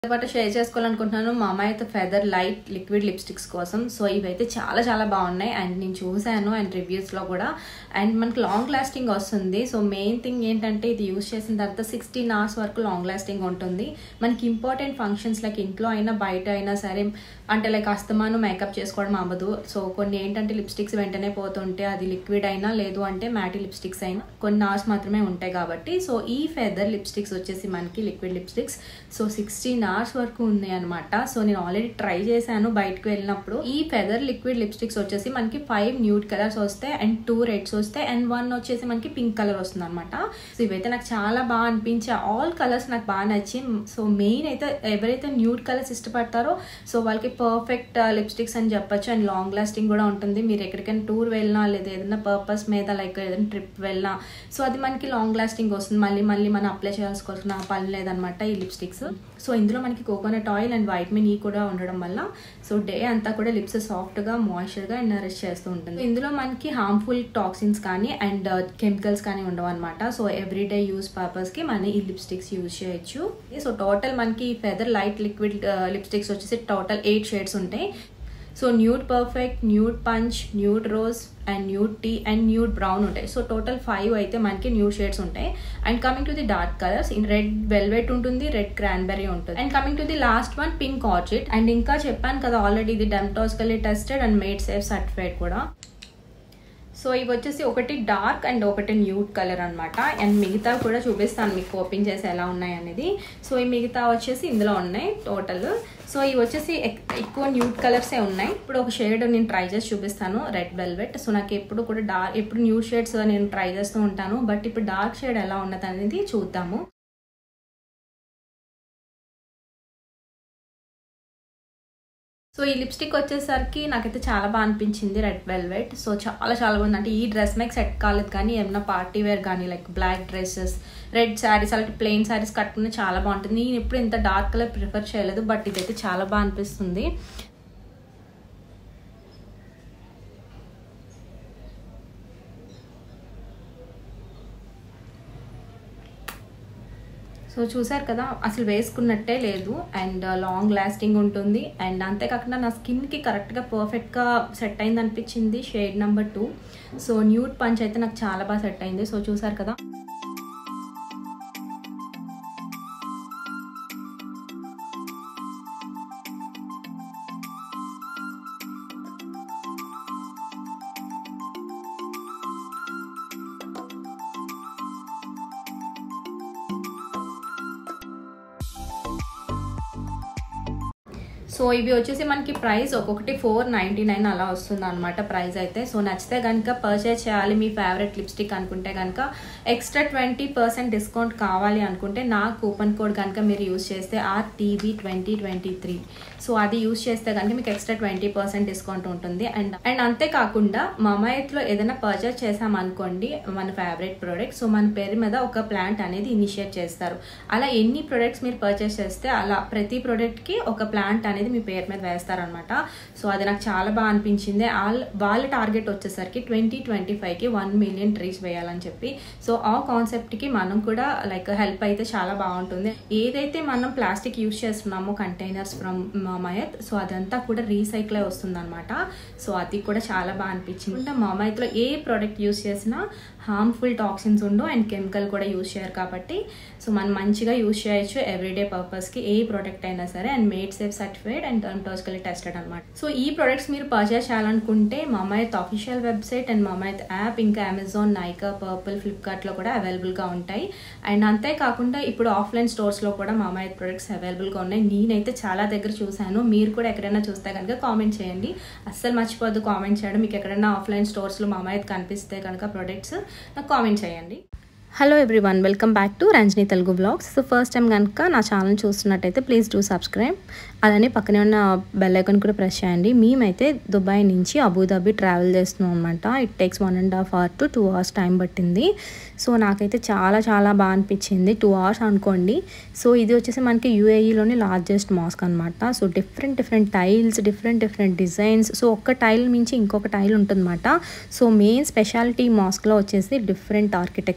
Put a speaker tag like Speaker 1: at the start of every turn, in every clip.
Speaker 1: పాటు షేర్ చేసుకోవాలనుకుంటున్నాను మా అమ్మాయి అయితే ఫెదర్ లైట్ లిక్విడ్ లిప్స్టిక్స్ కోసం సో ఇవైతే చాలా చాలా బాగున్నాయి అండ్ నేను చూశాను అండ్ రివ్యూస్లో కూడా అండ్ మనకి లాంగ్ లాస్టింగ్ వస్తుంది సో మెయిన్ థింగ్ ఏంటంటే ఇది యూస్ చేసిన తర్వాత సిక్స్టీన్ అవర్స్ వరకు లాంగ్ లాస్టింగ్ ఉంటుంది మనకి ఇంపార్టెంట్ ఫంక్షన్స్ లైక్ ఇంట్లో అయినా బయట అయినా సరే అంటే లైక్ అస్తమాను మేకప్ చేసుకోవడం అవ్వదు సో కొన్ని ఏంటంటే లిప్స్టిక్స్ వెంటనే పోతుంటే అది లిక్విడ్ అయినా లేదు అంటే మ్యాటీ లిప్స్టిక్స్ అయినా కొన్ని అవర్స్ మాత్రమే ఉంటాయి కాబట్టి సో ఈ ఫెదర్ లిప్స్టిక్స్ వచ్చేసి మనకి liquid lipsticks so sixteen hours వరకు ఉన్నాయి అనమాట సో నేను ఆల్రెడీ ట్రై చేశాను బయటకు వెళ్ళినప్పుడు ఈ ఫెదర్ లిక్విడ్ లిప్స్టిక్స్ వచ్చేసి మనకి ఫైవ్ న్యూడ్ కలర్స్ వస్తాయి అండ్ టూ రెడ్స్ వస్తాయి అండ్ వన్ వచ్చేసి మనకి పింక్ కలర్ వస్తుంది అనమాట సో ఇవైతే నాకు చాలా బాగా అనిపించే ఆల్ కలర్స్ నాకు బాగా నచ్చి సో మెయిన్ అయితే ఎవరైతే న్యూడ్ కలర్స్ ఇష్టపడతారో సో వాళ్ళకి పర్ఫెక్ట్ లిప్స్టిక్స్ అని చెప్పొచ్చు అండ్ లాంగ్ లాస్టింగ్ కూడా ఉంటుంది మీరు ఎక్కడికైనా టూర్ వెళ్ళినా లేదా ఏదైనా పర్పస్ మీద లైక్ ఏదైనా ట్రిప్ వెళ్ళినా సో అది మనకి లాంగ్ లాస్టింగ్ వస్తుంది మళ్ళీ మళ్ళీ మనం అప్లై చేయాల్సిన పని లేదనమాట ఈ లిప్స్టిక్స్ సో ఇందులో మనకి coconut oil and vitamin E కూడా ఉండడం వల్ల సో డే అంతా కూడా లిప్స్ సాఫ్ట్గా మాయిశ్చర్గా అండ్ నరిష్ చేస్తూ ఉంటుంది ఇందులో మనకి హార్మ్ఫుల్ టాక్సిన్స్ కానీ అండ్ కెమికల్స్ కానీ ఉండవు అనమాట సో ఎవ్రీడే యూస్ పర్పస్కి మనం ఈ లిప్స్టిక్స్ యూజ్ చేయొచ్చు సో టోటల్ మనకి ఫెదర్ లైట్ లిక్విడ్ లిప్స్టిక్స్ వచ్చేసి టోటల్ ఎయిట్ షేడ్స్ ఉంటాయి so nude perfect nude punch nude rose and nude tea and nude brown ఉంటాయి సో టోటల్ ఫైవ్ అయితే మనకి న్యూడ్ షేడ్స్ ఉంటాయి and coming to the dark colours in red velvet ఉంటుంది red cranberry ఉంటుంది and coming to the last one pink orchid and ఇంకా చెప్పాను కదా already ఇది dermatologically tested and made safe certified కూడా సో ఇవి వచ్చేసి ఒకటి డార్క్ అండ్ ఒకటి న్యూడ్ కలర్ అనమాట అండ్ మిగతా కూడా చూపిస్తాను మీకు ఓపెన్ చేసి ఎలా ఉన్నాయి అనేది సో ఈ మిగతా వచ్చేసి ఇందులో ఉన్నాయి టోటల్ సో ఇవి వచ్చేసి ఎక్కువ న్యూడ్ కలర్సే ఉన్నాయి ఇప్పుడు ఒక షేడ్ నేను ట్రై చేసి చూపిస్తాను రెడ్ వెల్వెట్ సో నాకు ఎప్పుడు కూడా డార్క్ ఎప్పుడు న్యూడ్ షేడ్స్ నేను ట్రై చేస్తూ ఉంటాను బట్ ఇప్పుడు డార్క్ షేడ్ ఎలా ఉన్నది అనేది చూద్దాము సో ఈ లిప్స్టిక్ వచ్చేసరికి నాకైతే చాలా బాగా అనిపించింది రెడ్ వెల్వెట్ సో చాలా చాలా బాగుంది అంటే ఈ డ్రెస్ మీకు సెట్ కాలేదు కానీ ఏమైనా పార్టీ వేర్ కానీ like black dresses red saris అలాంటి ప్లెయిన్ శారీస్ కట్టుకుని చాలా బాగుంటుంది నేను ఎప్పుడు ఇంత డార్క్ కలర్ ప్రిఫర్ చేయలేదు బట్ ఇదైతే చాలా బాగా అనిపిస్తుంది సో చూసారు కదా అసలు వేసుకున్నట్టే లేదు అండ్ లాంగ్ లాస్టింగ్ ఉంటుంది అండ్ అంతేకాకుండా నా స్కిన్కి కరెక్ట్గా పర్ఫెక్ట్గా సెట్ అయింది అనిపించింది shade number two so nude punch అయితే నాకు చాలా బాగా సెట్ అయింది సో చూసారు కదా సో ఇవి వచ్చేసి మనకి ప్రైస్ ఒక్కొక్కటి ఫోర్ నైంటీ నైన్ అలా వస్తుంది అనమాట ప్రైస్ అయితే సో నచ్చితే కనుక పర్చేస్ చేయాలి మీ ఫేవరెట్ లిప్స్టిక్ అనుకుంటే కనుక ఎక్స్ట్రా ట్వంటీ పర్సెంట్ డిస్కౌంట్ కావాలి అనుకుంటే నా కూపన్ కోడ్ కనుక మీరు యూస్ చేస్తే R TV twenty twenty three so అది యూస్ చేస్తే కనుక మీకు ఎక్స్ట్రా ట్వంటీ పర్సెంట్ డిస్కౌంట్ ఉంటుంది అండ్ అండ్ అంతేకాకుండా మమాయత్లో ఏదైనా పర్చేస్ చేసామనుకోండి మన ఫేవరెట్ ప్రోడక్ట్ సో మన పేరు మీద ఒక ప్లాంట్ అనేది ఇనిషియేట్ చేస్తారు అలా ఎన్ని ప్రొడక్ట్స్ మీరు పర్చేస్ చేస్తే అలా ప్రతి ప్రోడక్ట్కి ఒక ప్లాంట్ అనేది మీ పేరు మీద వేస్తారనమాట సో అది నాకు చాలా బాగా అనిపించింది వాళ్ళ టార్గెట్ వచ్చేసరికి ట్వంటీ ట్వంటీ ఫైవ్కి వన్ మిలియన్ ట్రీస్ వేయాలని చెప్పి సో ఆ కాన్సెప్ట్కి మనం కూడా లైక్ హెల్ప్ అయితే చాలా బాగుంటుంది ఏదైతే మనం ప్లాస్టిక్ యూస్ చేస్తున్నామో కంటైనర్స్ ఫ్రమ్ మామయత్ సో అదంతా కూడా రీసైకిల్ అయి వస్తుంది అనమాట సో అది కూడా చాలా బాగా అనిపించింది అంటే మామయత్లో ఏ ప్రోడక్ట్ యూస్ చేసినా హార్మ్ఫుల్ టాక్సిన్స్ ఉండవు అండ్ కెమికల్ కూడా యూస్ చేయరు కాబట్టి సో మనం మంచిగా యూస్ చేయొచ్చు ఎవ్రీడే పర్పస్కి ఏ ప్రోడక్ట్ అయినా సరే and made safe certified and dermatologically tested అనమాట సో ఈ ప్రొడక్ట్స్ మీరు పర్చేస్ చేయాలనుకుంటే Mamaearth official website and Mamaearth app ఇంకా అమెజాన్ నైకా పర్పుల్ ఫ్లిప్కార్ట్లో కూడా అవైలబుల్గా ఉంటాయి అండ్ అంతేకాకుండా ఇప్పుడు ఆఫ్లైన్ స్టోర్స్లో కూడా మమాయత్ ప్రొడక్ట్స్ అవైలబుల్గా ఉన్నాయి నేనైతే చాలా దగ్గర చూశాను మీరు కూడా ఎక్కడైనా చూస్తే కనుక కామెంట్ చేయండి అస్సలు మర్చిపోద్దు కామెంట్ చేయడం మీకు ఎక్కడైనా ఆఫ్లైన్ స్టోర్స్లో మమాయత్ కనిపిస్తే కనుక ప్రొడక్ట్స్ నాకు కామెంట్ చేయండి hello everyone welcome back to Ranjani Telugu blogs so first time కనుక నా ఛానల్ చూస్తున్నట్టయితే ప్లీజ్ డూ సబ్స్క్రైబ్ అలానే పక్కనే ఉన్న బెల్ ఐకాన్ కూడా ప్రెస్ చేయండి మేమైతే దుబాయ్ నుంచి అబుదాబి ట్రావెల్ చేస్తున్నాం అనమాట it takes one and half hour to two hours time పట్టింది సో నాకైతే చాలా చాలా బాగా అనిపించింది టూ అవర్స్ అనుకోండి సో ఇది వచ్చేసి మనకి యూఏఈలోని లార్జెస్ట్ మాస్క్ అనమాట so different different tiles different different designs so ఒక్క టైల్ మించి ఇంకొక టైల్ ఉంటుందన్నమాట సో మెయిన్ స్పెషాలిటీ మాస్క్లో వచ్చేసి డిఫరెంట్ ఆర్కిటెక్చర్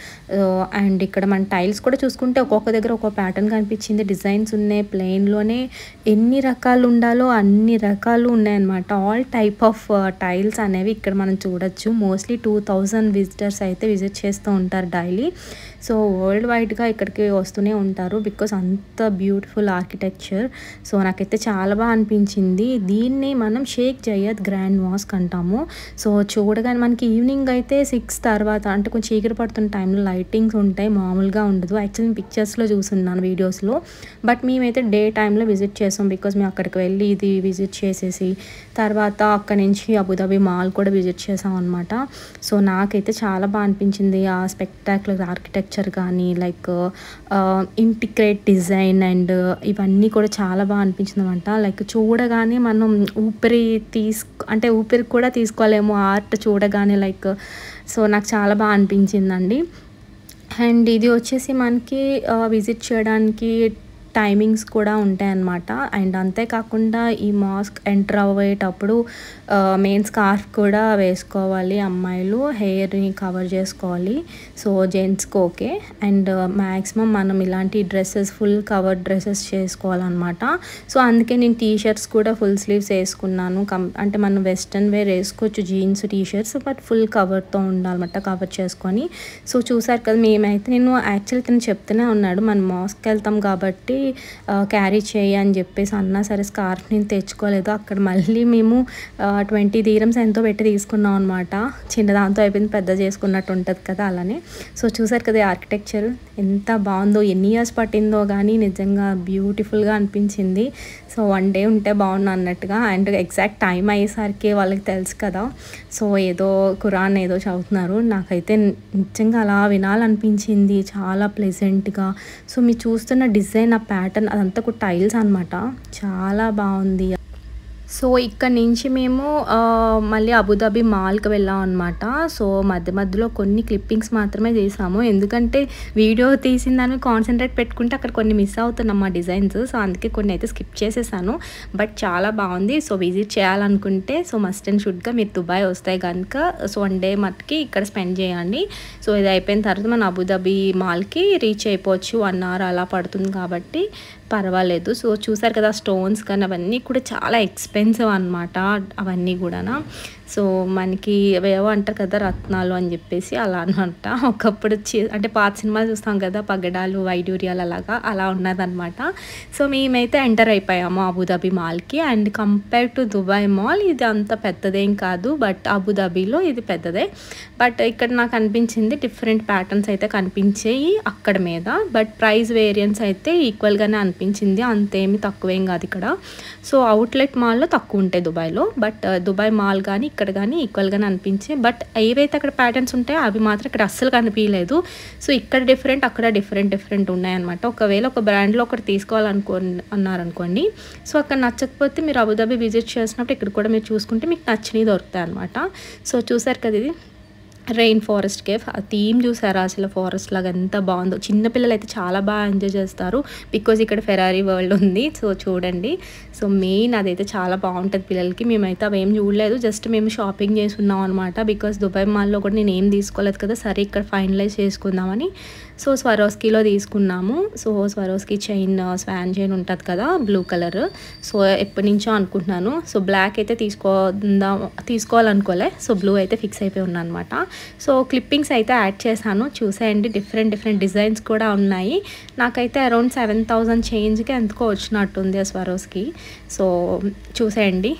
Speaker 1: అండ్ ఇక్కడ మన టైల్స్ కూడా చూసుకుంటే ఒక్కొక్క దగ్గర ఒక్కొక్క ప్యాటర్న్ కనిపించింది డిజైన్స్ ఉన్నాయి ప్లెయిన్లోనే ఎన్ని రకాలు ఉండాలో అన్ని రకాలు ఉన్నాయన్నమాట ఆల్ టైప్ ఆఫ్ టైల్స్ అనేవి ఇక్కడ మనం చూడొచ్చు మోస్ట్లీ టూ థౌజండ్ విజిటర్స్ అయితే విజిట్ చేస్తూ ఉంటారు డైలీ సో వరల్డ్ వైడ్గా ఇక్కడికి వస్తూనే ఉంటారు బికాస్ అంత బ్యూటిఫుల్ ఆర్కిటెక్చర్ సో నాకైతే చాలా బాగా అనిపించింది దీన్ని మనం షేక్ జయ్యద్ గ్రాండ్ మాస్క్ అంటాము సో చూడగానే మనకి ఈవినింగ్ అయితే సిక్స్ తర్వాత అంటే కొంచెం చీకటి పడుతున్న టైంలో లైటింగ్స్ ఉంటాయి మామూలుగా ఉండదు యాక్చువల్లీ పిక్చర్స్లో చూస్తున్నాను వీడియోస్లో బట్ మేమైతే డే టైంలో విజిట్ చేసాం బికాస్ మేము అక్కడికి వెళ్ళి ఇది విజిట్ చేసేసి తర్వాత అక్కడి నుంచి అబుదాబి మాల్ కూడా విజిట్ చేసాం అనమాట సో నాకైతే చాలా బాగా అనిపించింది ఆ స్పెక్టాక్యులర్ ఆర్కిటెక్చర్ కానీ లైక్ ఇంటిగ్రేట్ డిజైన్ అండ్ ఇవన్నీ కూడా చాలా బాగా అనిపించింది అనమాట లైక్ చూడగానే మనం ఊపిరి తీసుకు అంటే ఊపిరి కూడా తీసుకోలేము ఆర్ట్ చూడగానే లైక్ సో నాకు చాలా బాగా అనిపించిందండి అండ్ ఇది వచ్చేసి మనకి విజిట్ చేయడానికి టైమింగ్స్ కూడా ఉంటాయన్నమాట అండ్ అంతేకాకుండా ఈ మాస్క్ ఎంటర్ అవ్వేటప్పుడు మెయిన్ స్కార్ఫ్ కూడా వేసుకోవాలి అమ్మాయిలు హెయిర్ని కవర్ చేసుకోవాలి సో జెంట్స్కి ఓకే అండ్ మ్యాక్సిమం మనం ఇలాంటి డ్రెస్సెస్ ఫుల్ కవర్ డ్రెస్సెస్ చేసుకోవాలన్నమాట సో అందుకే నేను టీ షర్ట్స్ కూడా ఫుల్ స్లీవ్స్ వేసుకున్నాను కం అంటే మనం వెస్ట్రన్ వేర్ వేసుకోవచ్చు jeans T shirts but full కవర్తో ఉండాలన్నమాట కవర్ చేసుకొని సో చూసారు కదా మేమైతే నేను యాక్చువల్ తను చెప్తూనే ఉన్నాడు మనం మాస్క్కి వెళ్తాం కాబట్టి క్యారీ చేయి అని చెప్పేసి అన్నా సరే స్కార్ఫ్ నేను తెచ్చుకోలేదు అక్కడ మళ్ళీ మేము ట్వంటీ దీరమ్స్ ఎంతో పెట్టి తీసుకున్నాం అనమాట చిన్న దాంతో అయిపోయింది పెద్ద చేసుకున్నట్టు ఉంటుంది కదా అలానే సో చూసారు కదా ఆర్కిటెక్చర్ ఎంత బాగుందో ఎన్ని ఇయర్స్ పట్టిందో కానీ నిజంగా బ్యూటిఫుల్గా అనిపించింది సో వన్ డే ఉంటే బాగుండు అన్నట్టుగా అండ్ ఎగ్జాక్ట్ టైం అయ్యేసరికి వాళ్ళకి తెలుసు కదా సో ఏదో ఖురాన్ ఏదో చదువుతున్నారు నాకైతే నిజంగా అలా వినాలనిపించింది చాలా ప్లెజెంట్గా సో మీరు చూస్తున్న డిజైన్ ఆ ప్యాటర్న్ అదంతా కూడా టైల్స్ అనమాట చాలా బాగుంది సో ఇక్కడ నుంచి మేము మళ్ళీ అబుదాబి మాల్కి వెళ్ళాం అనమాట సో మధ్య మధ్యలో కొన్ని క్లిప్పింగ్స్ మాత్రమే తీసాము ఎందుకంటే వీడియో తీసిన దాన్ని కాన్సన్ట్రేట్ పెట్టుకుంటే అక్కడ కొన్ని మిస్ అవుతున్నాం మా డిజైన్స్ సో అందుకే కొన్ని అయితే స్కిప్ చేసేసాను బట్ చాలా బాగుంది సో విజిట్ చేయాలనుకుంటే సో మస్ట్ అండ్ షుడ్గా మీరు దుబాయ్ వస్తాయి కనుక సో వన్ డే మట్టుకి ఇక్కడ స్పెండ్ చేయండి సో ఇది అయిపోయిన తర్వాత మన అబుదాబి మాల్కి రీచ్ అయిపోవచ్చు వన్ అవర్ అలా పడుతుంది కాబట్టి పర్వాలేదు సో చూసారు కదా స్టోన్స్ కానీ అవన్నీ కూడా చాలా ఎక్స్పెన్సివ్ అనమాట అవన్నీ కూడా సో మనకి ఏవో అంటారు కదా రత్నాలు అని చెప్పేసి అలా అనమాట ఒకప్పుడు అంటే పాత సినిమాలు చూస్తాం కదా పగడాలు వైడూర్యాలు అలాగా అలా ఉన్నదనమాట సో మేమైతే ఎంటర్ అయిపోయాము అబుదాబి మాల్కి and compare to Dubai mall ఇది అంత పెద్దదేం కాదు బట్ అబుదాబిలో ఇది పెద్దదే బట్ ఇక్కడ నాకు అనిపించింది డిఫరెంట్ ప్యాటర్న్స్ అయితే కనిపించాయి అక్కడ మీద బట్ ప్రైస్ వేరియన్స్ అయితే ఈక్వల్గానే అనిపించింది అంతేమి తక్కువేం కాదు ఇక్కడ సో అవుట్లెట్ మాల్లో తక్కువ ఉంటాయి దుబాయ్లో బట్ దుబాయ్ మాల్ కానీ ఇక్కడ కానీ ఈక్వల్గానే అనిపించాయి బట్ ఏవైతే అక్కడ ప్యాటర్న్స్ ఉంటాయో అవి మాత్రం ఇక్కడ అస్సలు కనిపించలేదు సో ఇక్కడ డిఫరెంట్ అక్కడ డిఫరెంట్ డిఫరెంట్ ఉన్నాయన్నమాట ఒకవేళ ఒక బ్రాండ్లో ఒకటి తీసుకోవాలనుకో అన్నారనుకోండి సో అక్కడ నచ్చకపోతే మీరు అబుదాబి విజిట్ చేసినప్పుడు ఇక్కడ కూడా మీరు చూసుకుంటే మీకు నచ్చినవి దొరుకుతాయి అనమాట సో చూసారు కదా ఇది రెయిన్ ఫారెస్ట్ కేఫ్ ఆ థీమ్ చూసారా అసలు ఫారెస్ట్ లాగా ఎంత బాగుందో చిన్నపిల్లలు అయితే చాలా బాగా ఎంజాయ్ చేస్తారు బికాజ్ ఇక్కడ ఫెరారీ వరల్డ్ ఉంది సో చూడండి సో మెయిన్ అదైతే చాలా బాగుంటుంది పిల్లలకి మేమైతే అవి ఏం చూడలేదు జస్ట్ మేము షాపింగ్ చేసి ఉన్నాం అనమాట బికాస్ దుబాయ్ మాల్లో కూడా నేను ఏం తీసుకోలేదు కదా సరే ఇక్కడ ఫైనలైజ్ చేసుకుందామని సో స్వరోస్కీలో తీసుకున్నాము so Swarovski chain swan chain ఉంటుంది కదా బ్లూ కలర్ సో ఎప్పటి నుంచో అనుకుంటున్నాను సో బ్లాక్ అయితే తీసుకోదాం తీసుకోవాలనుకోలే సో బ్లూ అయితే ఫిక్స్ అయిపోయి ఉన్నాను అనమాట సో క్లిప్పింగ్స్ అయితే యాడ్ చేశాను చూసేయండి డిఫరెంట్ డిఫరెంట్ డిజైన్స్ కూడా ఉన్నాయి నాకైతే అరౌండ్ సెవెన్ థౌజండ్ చేంజ్కి ఎంతకో వచ్చినట్టుంది ఆ స్వరోస్కి సో చూసేయండి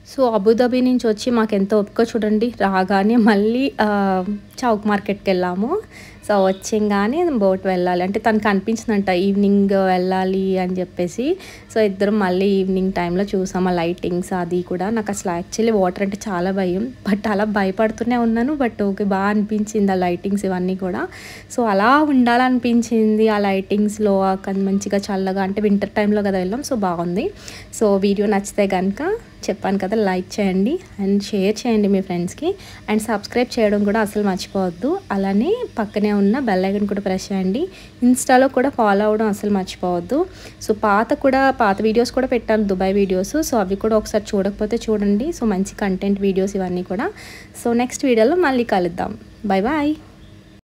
Speaker 1: సో అబుదాబి నుంచి వచ్చి మాకు ఎంత ఒప్పుకో చూడండి రాగానే మళ్ళీ ఆ, చౌక్ మార్కెట్కి వెళ్ళాము సో వచ్చంగానే బోట్ వెళ్ళాలి అంటే తనకు అనిపించిందంట ఈవినింగ్ వెళ్ళాలి అని చెప్పేసి సో ఇద్దరం మళ్ళీ ఈవినింగ్ టైంలో చూసాం ఆ లైటింగ్స్ అది కూడా నాకు అసలు యాక్చువల్లీ వాటర్ అంటే చాలా భయం బట్ అలా భయపడుతూనే ఉన్నాను బట్ ఓకే బాగా అనిపించింది ఆ లైటింగ్స్ ఇవన్నీ కూడా సో అలా ఉండాలనిపించింది ఆ లైటింగ్స్లో మంచిగా చల్లగా అంటే వింటర్ టైంలో కదా వెళ్ళాం సో బాగుంది సో వీడియో నచ్చితే కనుక చెప్పాను కదా లైక్ చేయండి అండ్ షేర్ చేయండి మీ ఫ్రెండ్స్కి అండ్ సబ్స్క్రైబ్ చేయడం కూడా అసలు మర్చిపోవద్దు అలానే పక్కనే ఉన్న బెల్ ఐకన్ కూడా ప్రెస్ చేయండి ఇన్స్టాలో కూడా ఫాలో అవ్వడం అసలు మర్చిపోవద్దు సో పాత కూడా పాత వీడియోస్ కూడా పెట్టాను దుబాయ్ వీడియోస్ సో అవి కూడా ఒకసారి చూడకపోతే చూడండి సో మంచి కంటెంట్ వీడియోస్ ఇవన్నీ కూడా సో నెక్స్ట్ వీడియోలో మళ్ళీ కలుద్దాం బాయ్ బాయ్